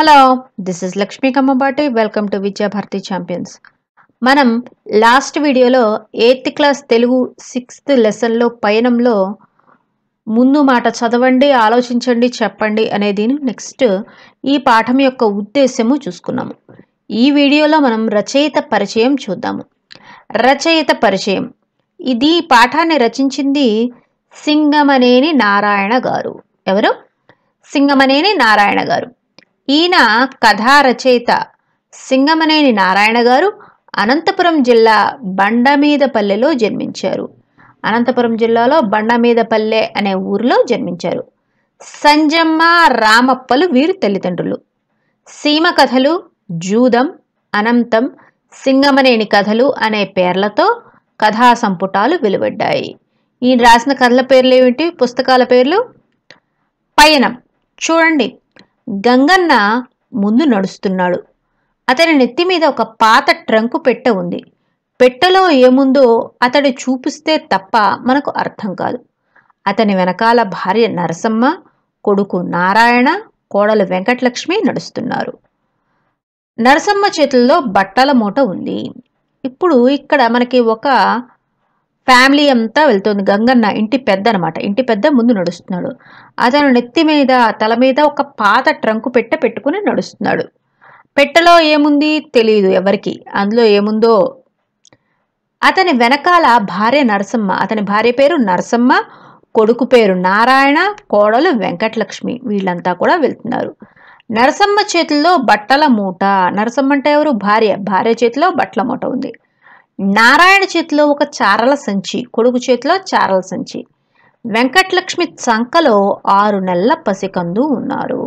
hello this is Lakshmi Kammabati welcome to Vidyabharati champions మనం last వీడియోలో eighth class Telugu sixth లెసన్లో పయనంలో ముందు మాట చదవండి ఆలోచించండి చెప్పండి అనేది నెక్స్ట్ ఈ పాఠం యొక్క ఉద్దేశము చూసుకున్నాము ఈ వీడియోలో మనం రచయిత పరిచయం చూద్దాము రచయిత పరిచయం ఇది ఈ పాఠాన్ని రచించింది సింగమనేని నారాయణ గారు ఎవరు సింగమనేని నారాయణ గారు ఈయన కథా రచయిత సింగమనేని నారాయణ గారు అనంతపురం జిల్లా బండమీదపల్లెలో జన్మించారు అనంతపురం జిల్లాలో బండమీదపల్లె అనే ఊరిలో జన్మించారు సంజమ్మ రామప్పలు వీరి తల్లిదండ్రులు సీమ కథలు జూదం అనంతం సింగమనేని కథలు అనే పేర్లతో కథా సంపుటాలు వెలువడ్డాయి ఈయన రాసిన కథల పేర్లు ఏమిటి పుస్తకాల పేర్లు పయనం చూడండి గంగన్న ముందు నడుస్తున్నాడు అతని నెత్తి మీద ఒక పాత ట్రంకు పెట్టె ఉంది పెట్టెలో ఏముందో అతడు చూపిస్తే తప్ప మనకు అర్థం కాదు అతని వెనకాల భార్య నరసమ్మ కొడుకు నారాయణ కోడలు వెంకటలక్ష్మి నడుస్తున్నారు నరసమ్మ చేతుల్లో బట్టల మూట ఉంది ఇప్పుడు ఇక్కడ మనకి ఒక ఫ్యామిలీ అంతా వెళ్తుంది గంగన్న ఇంటి పెద్ద అనమాట ఇంటి పెద్ద ముందు నడుస్తున్నాడు అతను నెత్తి మీద తల మీద ఒక పాత ట్రంకు పెట్టె పెట్టుకుని నడుస్తున్నాడు పెట్టెలో ఏముంది తెలియదు ఎవరికి అందులో ఏముందో అతని వెనకాల భార్య నరసమ్మ అతని భార్య పేరు నరసమ్మ కొడుకు పేరు నారాయణ కోడలు వెంకటలక్ష్మి వీళ్ళంతా కూడా వెళ్తున్నారు నరసమ్మ చేతుల్లో బట్టల మూట నరసమ్మ అంటే ఎవరు భార్య భార్య చేతిలో బట్టల మూట ఉంది నారాయణ చేతిలో ఒక చారల సంచి కొడుకు చేతిలో చారల సంచి వెంకటలక్ష్మి చంకలో ఆరు నెలల పసికందు ఉన్నారు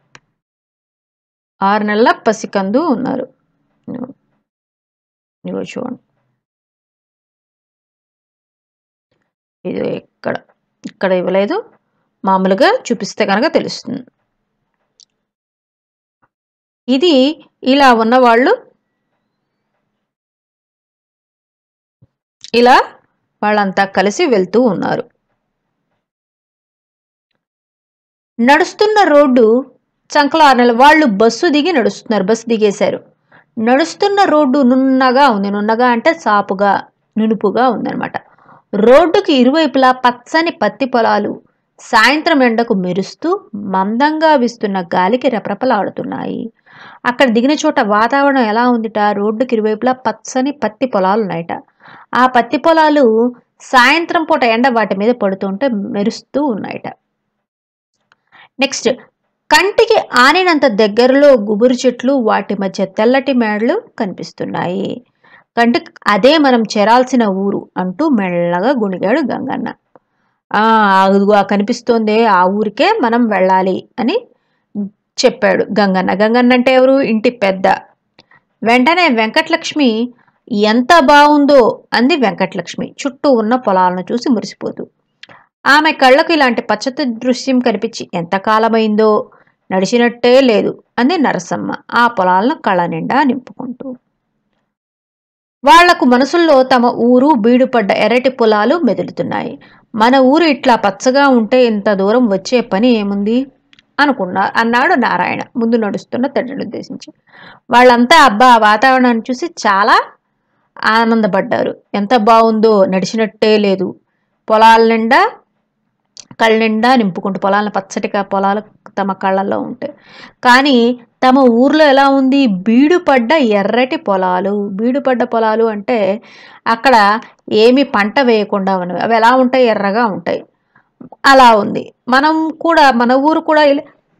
ఆరు నెలల పసికందు ఉన్నారు ఇదిగో చూడండి ఇది ఇక్కడ ఇక్కడ ఇవ్వలేదు మామూలుగా చూపిస్తే కనుక తెలుస్తుంది ఇది ఇలా ఉన్నవాళ్ళు ఇలా వాళ్ళంతా కలిసి వెళ్తూ ఉన్నారు నడుస్తున్న రోడ్డు చంకలో ఆరు నెలలు వాళ్ళు బస్సు దిగి నడుస్తున్నారు బస్సు దిగేశారు నడుస్తున్న రోడ్డు నున్నగా ఉంది నున్నగా అంటే సాపుగా నునుపుగా ఉందన్నమాట రోడ్డుకి ఇరువైపులా పచ్చని పత్తి పొలాలు సాయంత్రం ఎండకు మెరుస్తూ మందంగా వీస్తున్న గాలికి రెపరెపలాడుతున్నాయి అక్కడ దిగిన చోట వాతావరణం ఎలా ఉందిట రోడ్డుకి ఇరువైపులా పచ్చని పత్తి పొలాలు ఉన్నాయట ఆ పత్తి పొలాలు సాయంత్రం పూట ఎండ వాటి మీద పడుతుంటే మెరుస్తూ ఉన్నాయట నెక్స్ట్ కంటికి ఆనినంత దగ్గరలో గుబురు చెట్లు వాటి మధ్య తెల్లటి మేడలు కనిపిస్తున్నాయి కంటికి అదే మనం చేరాల్సిన ఊరు అంటూ మెల్లగా గుణిగాడు గంగన్న ఆ అదిగో ఆ కనిపిస్తోందే ఆ ఊరికే మనం వెళ్ళాలి అని చెప్పాడు గంగన్న గంగన్న అంటే ఎవరు ఇంటి పెద్ద వెంటనే వెంకటలక్ష్మి ఎంత బాగుందో అంది వెంకటలక్ష్మి చుట్టూ ఉన్న పొలాలను చూసి మురిసిపోతూ ఆమె కళ్ళకు ఇలాంటి పచ్చటి దృశ్యం కనిపించి ఎంతకాలమైందో నడిచినట్టే లేదు అంది నరసమ్మ ఆ పొలాలను కళ్ళ నిండా నింపుకుంటూ వాళ్లకు మనసుల్లో తమ ఊరు బీడుపడ్డ ఎర్రటి పొలాలు మెదులుతున్నాయి మన ఊరు ఇట్లా పచ్చగా ఉంటే ఇంత దూరం వచ్చే పని ఏముంది అనుకున్నా అన్నాడు నారాయణ ముందు నడుస్తున్న తండ్రిని ఉద్దేశించి వాళ్ళంతా అబ్బా ఆ వాతావరణాన్ని చూసి చాలా ఆనందపడ్డారు ఎంత బాగుందో నడిచినట్టే లేదు పొలాల నిండా కళ్ళ నిండా నింపుకుంటూ పొలాలను పచ్చటిగా పొలాలు తమ కళ్ళల్లో ఉంటాయి కానీ తమ ఊర్లో ఎలా ఉంది బీడుపడ్డ ఎర్రటి పొలాలు బీడుపడ్డ పొలాలు అంటే అక్కడ ఏమి పంట వేయకుండా ఉన్నవి అవి ఎలా ఉంటాయి ఎర్రగా ఉంటాయి అలా ఉంది మనం కూడా మన ఊరు కూడా ఇలా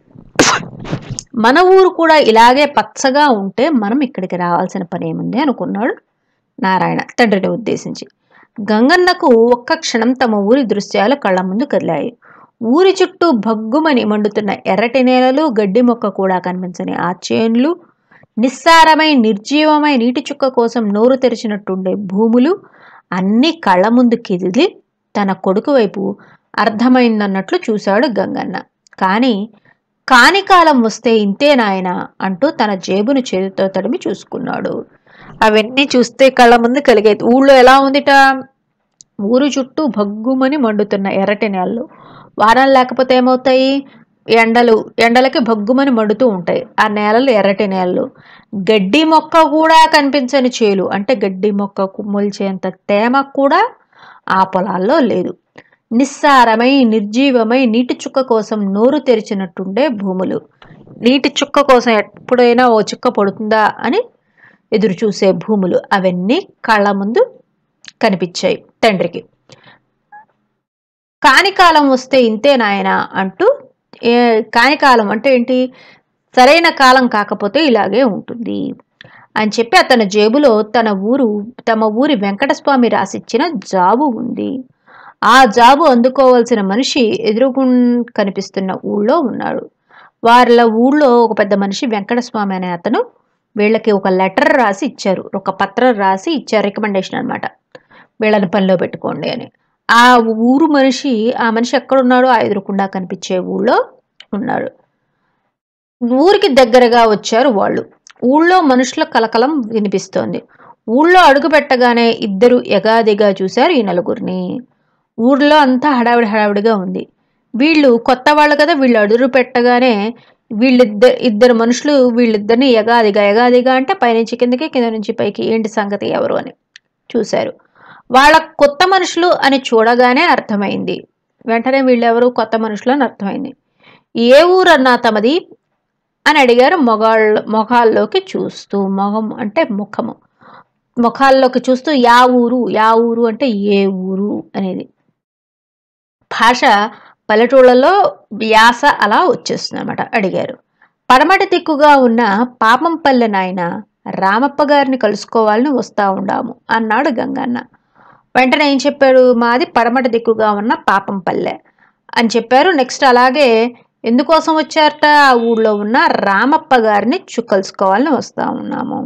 మన ఊరు కూడా ఇలాగే పచ్చగా ఉంటే మనం ఇక్కడికి రావాల్సిన పని ఏముంది అనుకున్నాడు నారాయణ తండ్రిని ఉద్దేశించి గంగన్నకు ఒక్క క్షణం తమ ఊరి దృశ్యాలు కళ్ళ ముందు కదిలాయి ఊరి చుట్టూ భగ్గుమని మండుతున్న ఎర్రటి నేలలు గడ్డి మొక్క కూడా కనిపించని ఆ చేన్లు నిస్సారమై నిర్జీవమై నీటి చుక్క కోసం నోరు తెరిచినట్టుండే భూములు అన్నీ కళ్ళ ముందు కిదిలి తన కొడుకు వైపు అర్థమైందన్నట్లు చూశాడు గంగన్న కానీ కాని కాలం వస్తే ఇంతే నాయన అంటూ తన జేబును చేతితో తడిమి చూసుకున్నాడు అవన్నీ చూస్తే కళ్ళ ముందు కలిగేది ఊళ్ళో ఎలా ఉందిట ఊరు చుట్టూ భగ్గుమని మండుతున్న ఎర్రటి నేలలు వానలు లేకపోతే ఏమవుతాయి ఎండలు ఎండలకి భగ్గుమని మడుతూ ఉంటాయి ఆ నేలలు ఎర్రటి నేలలు గడ్డి మొక్క కూడా కనిపించని చేలు అంటే గడ్డి మొక్కకు మొలిచేంత తేమ కూడా ఆ పొలాల్లో లేదు నిస్సారమై నిర్జీవమై నీటి చుక్క కోసం నోరు తెరిచినట్టుండే భూములు నీటి చుక్క కోసం ఎప్పుడైనా ఓ చుక్క పడుతుందా అని ఎదురు చూసే భూములు అవన్నీ కళ్ళ ముందు కనిపించాయి తండ్రికి కాని కాలం వస్తే ఇంతే నాయన అంటూ ఏ కాని కాలం అంటే ఏంటి సరైన కాలం కాకపోతే ఇలాగే ఉంటుంది అని చెప్పి అతని జేబులో తన ఊరు తమ ఊరి వెంకటస్వామి రాసిచ్చిన జాబు ఉంది ఆ జాబు అందుకోవాల్సిన మనిషి ఎదురుగు కనిపిస్తున్న ఊళ్ళో ఉన్నాడు వాళ్ళ ఊళ్ళో ఒక పెద్ద మనిషి వెంకటస్వామి అనే అతను వీళ్ళకి ఒక లెటర్ రాసి ఇచ్చారు ఒక పత్రం రాసి ఇచ్చారు రికమెండేషన్ అనమాట వీళ్ళని పనిలో పెట్టుకోండి అని ఆ ఊరు మనిషి ఆ మనిషి ఎక్కడున్నాడో ఆ ఎదురుకుండా కనిపించే ఊళ్ళో ఉన్నాడు ఊరికి దగ్గరగా వచ్చారు వాళ్ళు ఊళ్ళో మనుషుల కలకలం వినిపిస్తోంది ఊళ్ళో అడుగు పెట్టగానే ఇద్దరు ఎగాదిగా చూశారు ఈ నలుగురిని ఊర్లో అంతా హడావిడి హడావిడిగా ఉంది వీళ్ళు కొత్త వాళ్ళు కదా వీళ్ళు అడుగు పెట్టగానే వీళ్ళిద్దరు ఇద్దరు మనుషులు వీళ్ళిద్దరిని ఎగాదిగా ఎగాదిగా అంటే పైనుంచి కిందకి కింద నుంచి పైకి ఏంటి సంగతి ఎవరు అని చూశారు వాళ్ళ కొత్త మనుషులు అని చూడగానే అర్థమైంది వెంటనే వీళ్ళెవరు కొత్త మనుషులు అని అర్థమైంది ఏ ఊరన్నా తమది అని అడిగారు మొగాళ్ళ మొఖాల్లోకి చూస్తూ మొహం అంటే ముఖము ముఖాల్లోకి చూస్తూ యా ఊరు యా ఊరు అంటే ఏ ఊరు అనేది భాష పల్లెటూళ్ళలో వ్యాస అలా వచ్చేస్తుంది అనమాట అడిగారు పడమటి దిక్కుగా ఉన్న పాపంపల్లె నాయన రామప్ప గారిని కలుసుకోవాలని వస్తా ఉండాము అన్నాడు గంగన్న వెంటనే ఏం చెప్పాడు మాది పడమటి దిక్కుగా ఉన్న పాపంపల్లె అని చెప్పారు నెక్స్ట్ అలాగే ఎందుకోసం వచ్చారట ఆ ఊళ్ళో ఉన్న రామప్ప గారిని చు కలుసుకోవాలని వస్తా ఉన్నాము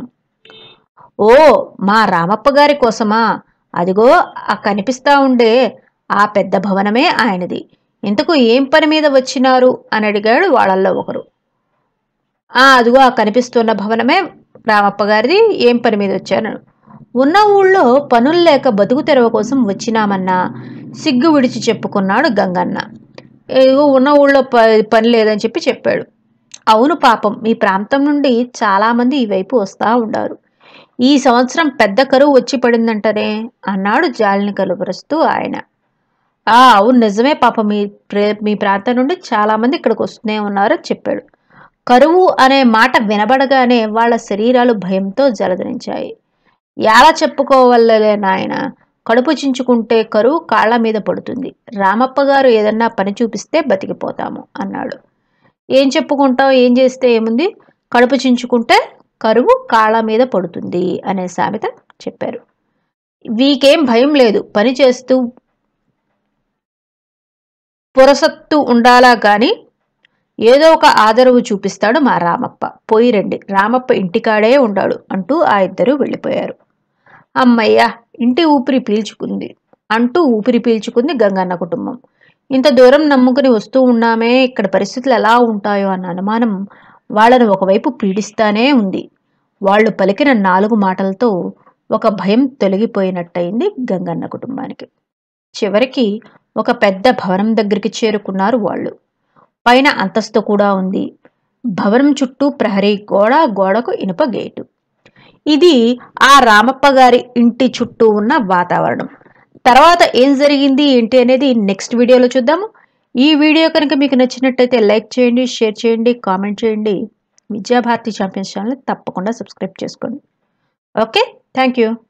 ఓ మా రామప్ప గారి కోసమా అదిగో ఆ కనిపిస్తా ఉండే ఆ పెద్ద భవనమే ఆయనది ఇంతకు ఏం పని మీద వచ్చినారు అని అడిగాడు వాళ్ళల్లో ఒకరు ఆ అదిగో ఆ కనిపిస్తున్న భవనమే రామప్ప గారిది ఏం పని మీద వచ్చాను ఉన్న ఊళ్ళో పనులు లేక బతుకు తెరవ కోసం వచ్చినామన్నా సిగ్గు విడిచి చెప్పుకున్నాడు గంగన్న ఏదో ఉన్న ఊళ్ళో ప పని లేదని చెప్పి చెప్పాడు అవును పాపం మీ ప్రాంతం నుండి చాలామంది ఈ వైపు వస్తూ ఉండారు ఈ సంవత్సరం పెద్ద కరువు వచ్చి పడిందంటనే అన్నాడు జాలిని కలుపరుస్తూ ఆయన ఆ అవును నిజమే పాపం మీ ప్రే- మీ ప్రాంతం నుండి చాలామంది ఇక్కడికి వస్తూనే ఉన్నారు అని చెప్పాడు కరువు అనే మాట వినబడగానే వాళ్ళ శరీరాలు భయంతో జలధరించాయి ఎలా చెప్పుకోవల్లలే నాయన కడుపు చించుకుంటే కరువు కాళ్ళ మీద పడుతుంది రామప్ప గారు ఏదన్నా పని చూపిస్తే బతికిపోతాము అన్నాడు ఏం చెప్పుకుంటావు ఏం చేస్తే ఏముంది కడుపు చించుకుంటే కరువు కాళ్ళ మీద పడుతుంది అనే సామెత చెప్పారు వీకేం భయం లేదు పని చేస్తూ పురసత్తు ఉండాలా గాని ఏదో ఒక ఆదరవు చూపిస్తాడు మా రామప్ప పోయి రండి రామప్ప ఇంటికాడే ఉండాడు అంటూ ఆ ఇద్దరు వెళ్ళిపోయారు అమ్మయ్య ఇంటి ఊపిరి పీల్చుకుంది అంటూ ఊపిరి పీల్చుకుంది గంగన్న కుటుంబం ఇంత దూరం నమ్ముకుని వస్తూ ఉన్నామే ఇక్కడ పరిస్థితులు ఎలా ఉంటాయో అన్న అనుమానం వాళ్ళను ఒకవైపు పీడిస్తానే ఉంది వాళ్ళు పలికిన నాలుగు మాటలతో ఒక భయం తొలగిపోయినట్టయింది గంగన్న కుటుంబానికి చివరికి ఒక పెద్ద భవనం దగ్గరికి చేరుకున్నారు వాళ్ళు పైన అంతస్తు కూడా ఉంది భవనం చుట్టూ ప్రహరీ గోడ గోడకు ఇనుప గేటు ఇది ఆ రామప్ప గారి ఇంటి చుట్టూ ఉన్న వాతావరణం తర్వాత ఏం జరిగింది ఏంటి అనేది నెక్స్ట్ వీడియోలో చూద్దాము ఈ వీడియో కనుక మీకు నచ్చినట్టయితే లైక్ చేయండి షేర్ చేయండి కామెంట్ చేయండి విద్యాభారతి ఛాంపియన్స్ ఛానల్ తప్పకుండా సబ్స్క్రైబ్ చేసుకోండి ఓకే థ్యాంక్ యూ